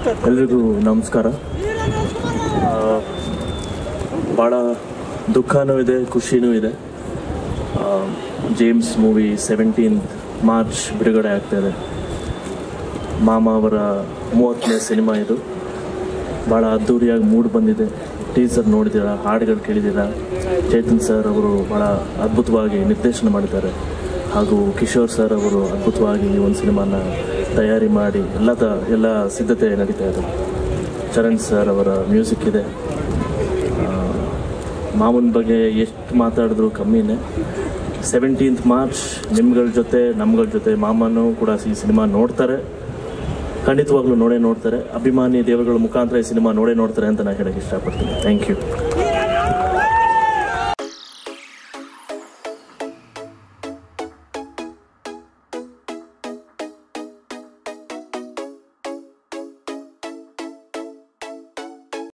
ಎಲ್ರಿಗೂ ನಮಸ್ಕಾರ ಆ, ಭಾಳ ದುಃಖನೂ ಇದೆ ಖುಷಿನೂ ಇದೆ ಆ, ಜೇಮ್ಸ್ ಮೂವಿ ಸೆವೆಂಟೀನ್ತ್ ಮಾರ್ಚ್ ಬಿಡುಗಡೆ ಆಗ್ತಾ ಇದೆ ಮಾಮ ಅವರ ಮೂವತ್ತನೇ ಸಿನಿಮಾ ಇದು ಭಾಳ ಅದ್ಧೂರಿಯಾಗಿ ಮೂಡ್ ಬಂದಿದೆ ಟೀಸರ್ ನೋಡಿದ್ದೀರಾ ಹಾಡುಗಳು ಕೇಳಿದ್ದೀರಾ ಚೇತನ್ ಸರ್ ಅವರು ಭಾಳ ಅದ್ಭುತವಾಗಿ ನಿರ್ದೇಶನ ಮಾಡಿದ್ದಾರೆ ಹಾಗೂ ಕಿಶೋರ್ ಸರ್ ಅವರು ಅದ್ಭುತವಾಗಿ ಈ ಒಂದು ಸಿನಿಮಾನ ತಯಾರಿ ಮಾಡಿ ಎಲ್ಲ ತ ಎಲ್ಲ ಸಿದ್ಧತೆ ನಡೀತಾ ಇದೆ ಚರಣ್ ಸರ್ ಅವರ ಮ್ಯೂಸಿಕ್ ಇದೆ ಆ, ಮಾವನ ಬಗ್ಗೆ ಎಷ್ಟು ಮಾತಾಡಿದ್ರು ಕಮ್ಮಿನೇ ಸೆವೆಂಟೀನ್ತ್ ಮಾರ್ಚ್ ನಿಮ್ಗಳ ಜೊತೆ ನಮ್ಗಳ ಜೊತೆ ಮಾಮನೂ ಕೂಡ ಈ ಸಿನಿಮಾ ನೋಡ್ತಾರೆ ಖಂಡಿತವಾಗ್ಲೂ ನೋಡೇ ನೋಡ್ತಾರೆ ಅಭಿಮಾನಿ ದೇವರುಗಳ ಮುಖಾಂತರ ಈ ಸಿನಿಮಾ ನೋಡೇ ನೋಡ್ತಾರೆ ಅಂತ ನಾನು ಹೇಳಕ್ಕೆ ಇಷ್ಟಪಡ್ತೀನಿ ಥ್ಯಾಂಕ್ ಯು